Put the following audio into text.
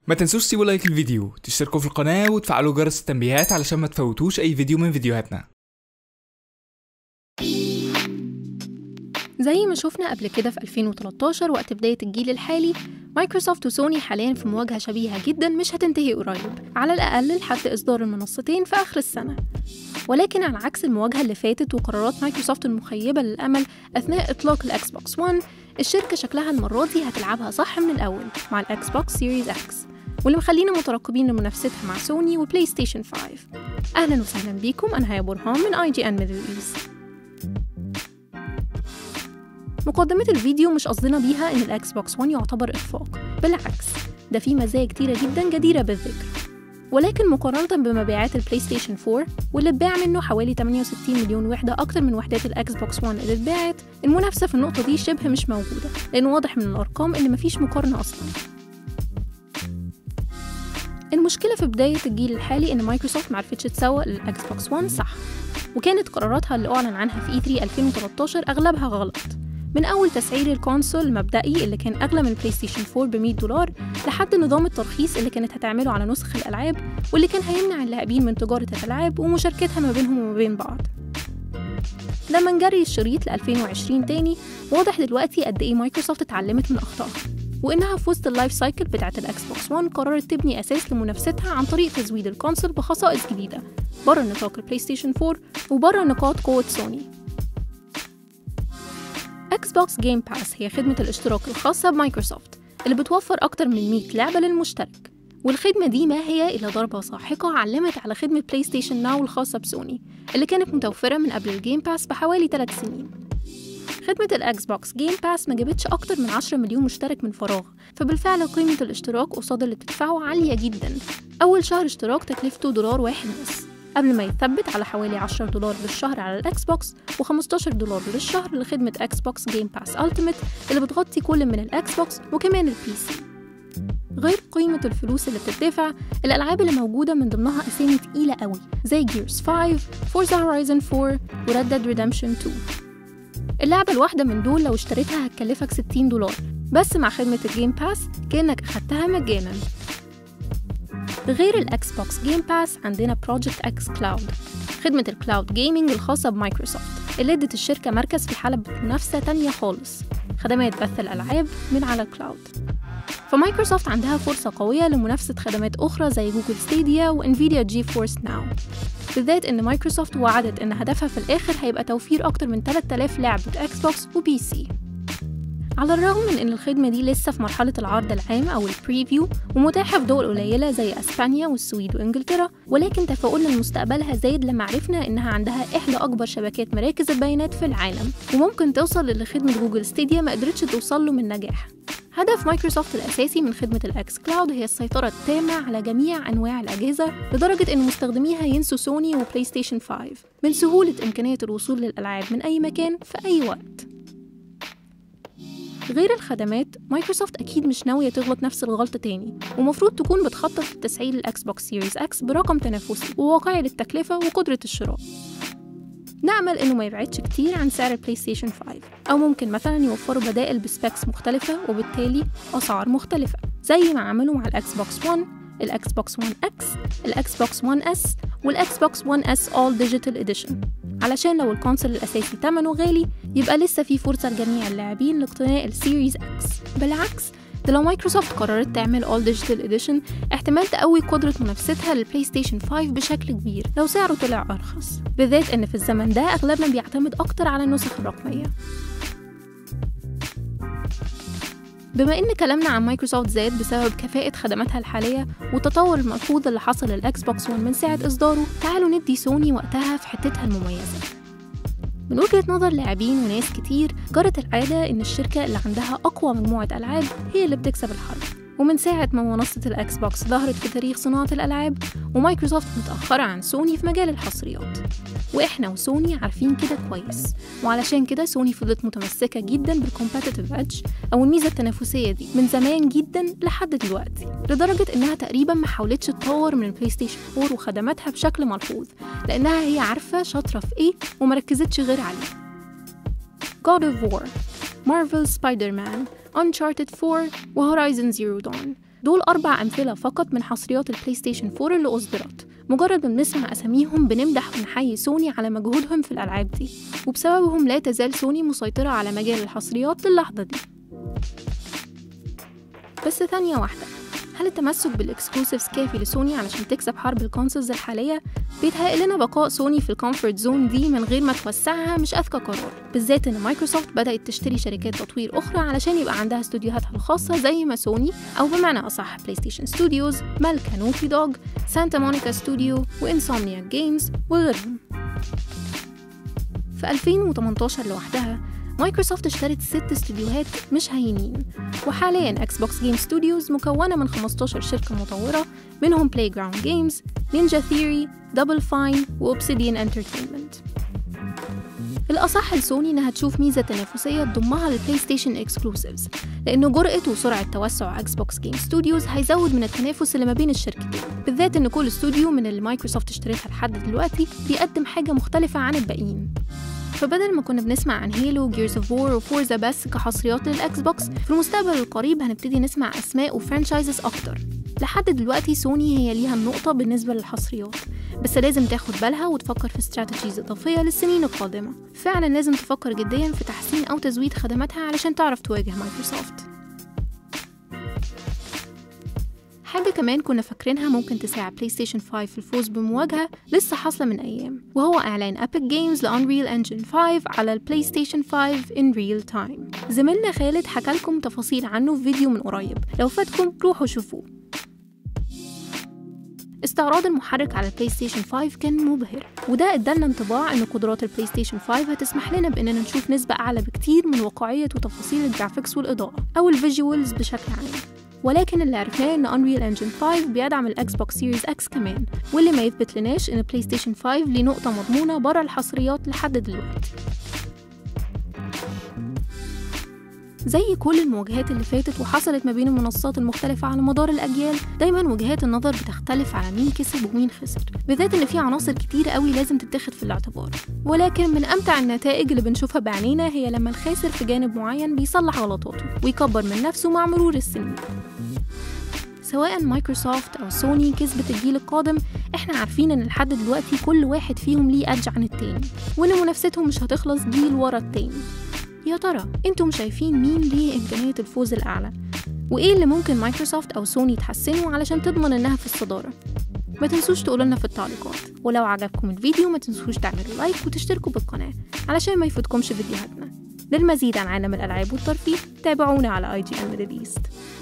ما تنسوش تسيبوا لايك الفيديو تشتركوا في القناة وتفعلوا جرس التنبيهات علشان ما تفوتوش أي فيديو من فيديوهاتنا زي ما شفنا قبل كده في 2013 وقت بداية الجيل الحالي مايكروسوفت وسوني حاليا في مواجهة شبيهة جدا مش هتنتهي قريب على الأقل لحد إصدار المنصتين في آخر السنة ولكن على عكس المواجهة اللي فاتت وقرارات مايكروسوفت المخيبة للأمل أثناء إطلاق الأكس بوكس 1 الشركة شكلها المرة دي هتلعبها صح من الأول مع الأكس بوكس سيريز إكس واللي مخلينا مترقبين لمنافستها مع سوني وبلاي ستيشن 5 أهلا وسهلا بيكم أنا هيا برهان من اي جي ان ميدل ايست مقدمة الفيديو مش قصدنا بيها إن الأكس بوكس 1 يعتبر إخفاق بالعكس ده فيه مزايا كتيرة جدا جديرة بالذكر ولكن مقارنة بمبيعات البلاي ستيشن 4 واللي اتباع منه حوالي 68 مليون وحدة أكتر من وحدات الأكس بوكس 1 اللي اتباعت المنافسة في النقطة دي شبه مش موجودة لأن واضح من الأرقام إن مفيش مقارنة أصلا المشكلة في بداية الجيل الحالي إن مايكروسوفت معرفتش تسوق للأكس بوكس 1 صح وكانت قراراتها اللي أعلن عنها في E3 2013 أغلبها غلط من أول تسعير الكونسول المبدئي اللي كان أغلى من بلاي ستيشن 4 ب 100 دولار لحد نظام الترخيص اللي كانت هتعمله على نسخ الألعاب واللي كان هيمنع اللاعبين من تجارة الألعاب ومشاركتها ما بينهم وما بين بعض لما نجري الشريط ل 2020 تاني واضح دلوقتي قد إيه مايكروسوفت اتعلمت من أخطائها وإنها في وسط اللايف سايكل بتاعة الأكس بوكس 1 قررت تبني أساس لمنافستها عن طريق تزويد الكونسول بخصائص جديدة بره نطاق البلاي ستيشن 4 وبره نقاط قوة سوني اكس بوكس جيم باس هي خدمة الاشتراك الخاصة بمايكروسوفت اللي بتوفر أكتر من 100 لعبة للمشترك والخدمة دي ما هي إلا ضربة ساحقة علمت على خدمة بلاي ستيشن ناو الخاصة بسوني اللي كانت متوفرة من قبل الجيم باس بحوالي 3 سنين خدمة الأكس بوكس جيم باس ما جابتش أكتر من 10 مليون مشترك من فراغ فبالفعل قيمة الاشتراك قصاد اللي بتدفعه عالية جدا أول شهر اشتراك تكلفته دولار واحد بس قبل ما يثبت على حوالي 10 دولار بالشهر على الأكس بوكس و15 دولار للشهر لخدمة أكس بوكس جيم باس ألتيميت اللي بتغطي كل من الأكس بوكس وكمان البي سي غير قيمة الفلوس اللي بتدفع الألعاب اللي موجودة من ضمنها أسامي تقيلة قوي زي Gears 5, Forza Horizon 4 و Red Dead Redemption 2 اللعبة الواحدة من دول لو اشتريتها هتكلفك 60 دولار بس مع خدمة الجيم باس كأنك أخدتها مجانا غير الأكس بوكس جيم باس عندنا بروجكت أكس كلاود خدمة الكلاود جيمنج الخاصة بمايكروسوفت اللي ادت الشركة مركز في حلبة منافسة تانية خالص خدمات بث الألعاب من على الكلاود فمايكروسوفت عندها فرصة قوية لمنافسة خدمات أخرى زي جوجل ستيديا وانفيديا جي فورس ناو بالذات إن مايكروسوفت وعدت إن هدفها في الآخر هيبقى توفير أكتر من 3000 لعبة أكس بوكس وبي سي على الرغم من إن الخدمة دي لسه في مرحلة العرض العام أو البريفيو ومتاحة في دول قليلة زي أسبانيا والسويد وإنجلترا ولكن تفاؤلنا لمستقبلها زايد لما عرفنا إنها عندها إحدى أكبر شبكات مراكز البيانات في العالم وممكن توصل للي خدمة جوجل ستيديا ما قدرتش توصل له من نجاح هدف مايكروسوفت الأساسي من خدمة الأكس كلاود هي السيطرة التامة على جميع أنواع الأجهزة لدرجة إن مستخدميها ينسوا سوني وبلاي ستيشن 5 من سهولة إمكانية الوصول للألعاب من أي مكان في أي وقت غير الخدمات مايكروسوفت أكيد مش ناوية تغلط نفس الغلطة تاني ومفروض تكون بتخطط لتسعير الأكس بوكس سيريز أكس برقم تنافسي وواقعي للتكلفة وقدرة الشراء نأمل إنه ما يبعدش كتير عن سعر البلاي ستيشن 5 أو ممكن مثلا يوفروا بدائل بسبيكس مختلفة وبالتالي أسعار مختلفة زي ما عملوا مع الأكس بوكس 1 الأكس بوكس 1 X الأكس بوكس 1 S والأكس بوكس 1 S All Digital Edition علشان لو الكونسول الأساسي تمنه غالي يبقى لسه في فرصة لجميع اللاعبين لاقتناء السيريز اكس بالعكس ده لو مايكروسوفت قررت تعمل All Digital Edition احتمال تقوي قدرة منافستها للبلاي ستيشن 5 بشكل كبير لو سعره طلع أرخص بالذات إن في الزمن ده أغلبنا بيعتمد أكتر على النسخ الرقمية بما إن كلامنا عن مايكروسوفت زاد بسبب كفاءة خدماتها الحالية والتطور الملحوظ اللي حصل للأكس بوكس 1 من ساعة إصداره تعالوا ندي سوني وقتها في حتتها المميزة من وجهة نظر لاعبين وناس كتير جرت العادة إن الشركة اللي عندها أقوى مجموعة ألعاب هي اللي بتكسب الحرب ومن ساعة ما منصة الأكس بوكس ظهرت في تاريخ صناعة الألعاب ومايكروسوفت متأخرة عن سوني في مجال الحصريات وإحنا وسوني عارفين كده كويس وعلشان كده سوني فضلت متمسكة جدا بالكومباتيتيف ادج أو الميزة التنافسية دي من زمان جدا لحد دلوقتي لدرجة إنها تقريبا ما حاولتش تطور من البلاي ستيشن 4 وخدماتها بشكل ملحوظ لأنها هي عارفة شاطرة في إيه ومركزتش غير عليه God of War Marvel Spider-Man Uncharted 4 وهورايزن زيرو دون دول أربع أمثلة فقط من حصريات البلاي ستيشن 4 اللي أصدرت مجرد ما بنسمع أساميهم بنمدح ونحيي سوني على مجهودهم في الألعاب دي وبسببهم لا تزال سوني مسيطرة على مجال الحصريات للحظة دي بس ثانية واحدة هل التمسك بالاكسكلوسيفز كافي لسوني علشان تكسب حرب الكونسولز الحالية؟ بيتهيأ لنا بقاء سوني في الكومفورت زون دي من غير ما توسعها مش أذكى قرار، بالذات إن مايكروسوفت بدأت تشتري شركات تطوير أخرى علشان يبقى عندها استوديوهاتها الخاصة زي ما سوني أو بمعنى أصح بلاي ستيشن ستوديوز، مالكا نوتي دوغ، سانتا مونيكا ستوديو وإنسومنيا جيمز وغيرهم. في 2018 لوحدها مايكروسوفت اشترت ست استوديوهات مش هينين وحاليا اكس بوكس جيم ستوديوز مكونة من 15 شركة مطورة منهم بلاي جراوند جيمز، نينجا ثيوري، دبل فاين وأوبسيديان انترتينمنت الأصح لسوني إنها تشوف ميزة تنافسية تضمها للبلاي ستيشن اكسكلوسيفز لأن جرأة وسرعة توسع اكس بوكس جيم ستوديوز هيزود من التنافس اللي ما بين الشركتين بالذات إن كل استوديو من اللي مايكروسوفت اشتريتها لحد دلوقتي بيقدم حاجة مختلفة عن الباقيين فبدل ما كنا بنسمع عن هيلو جيرز اوف وور وفورزا بس كحصريات للاكس بوكس في المستقبل القريب هنبتدي نسمع اسماء وفرانشايزز اكتر لحد دلوقتي سوني هي ليها النقطة بالنسبة للحصريات بس لازم تاخد بالها وتفكر في استراتيجيز إضافية للسنين القادمة فعلا لازم تفكر جديا في تحسين أو تزويد خدماتها علشان تعرف تواجه مايكروسوفت حاجة كمان كنا فاكرينها ممكن تساعد بلاي ستيشن 5 في الفوز بمواجهة لسه حاصلة من أيام وهو إعلان أبيك جيمز لأنريل انجن 5 على البلاي ستيشن 5 in real time زميلنا خالد حكى لكم تفاصيل عنه في فيديو من قريب لو فاتكم روحوا شوفوه استعراض المحرك على البلاي ستيشن 5 كان مبهر وده ادالنا انطباع ان قدرات البلاي ستيشن 5 هتسمح لنا باننا نشوف نسبة اعلى بكتير من واقعية وتفاصيل الجرافيكس والاضاءة او الفيجوالز بشكل عام ولكن اللي عرفناه ان Unreal Engine 5 بيدعم الاكس بوكس سيريز اكس كمان واللي ما يثبت لناش ان بلاي ستيشن 5 ليه نقطة مضمونة برا الحصريات لحد دلوقتي زي كل المواجهات اللي فاتت وحصلت ما بين المنصات المختلفة على مدار الأجيال دايما وجهات النظر بتختلف على مين كسب ومين خسر بالذات إن في عناصر كتير قوي لازم تتاخد في الاعتبار ولكن من أمتع النتائج اللي بنشوفها بعينينا هي لما الخاسر في جانب معين بيصلح غلطاته ويكبر من نفسه مع مرور السنين سواء مايكروسوفت أو سوني كسبت الجيل القادم احنا عارفين ان لحد دلوقتي كل واحد فيهم ليه أدج عن التاني وان منافستهم مش هتخلص جيل ورا التاني يا ترى انتم شايفين مين ليه إمكانية الفوز الأعلى وإيه اللي ممكن مايكروسوفت أو سوني تحسنوا علشان تضمن إنها في الصدارة ما تنسوش تقولوا لنا في التعليقات ولو عجبكم الفيديو ما تنسوش تعملوا لايك وتشتركوا بالقناة علشان ما يفوتكمش فيديوهاتنا للمزيد عن عالم الألعاب والترفيه تابعونا على اي جي ام ميدل ايست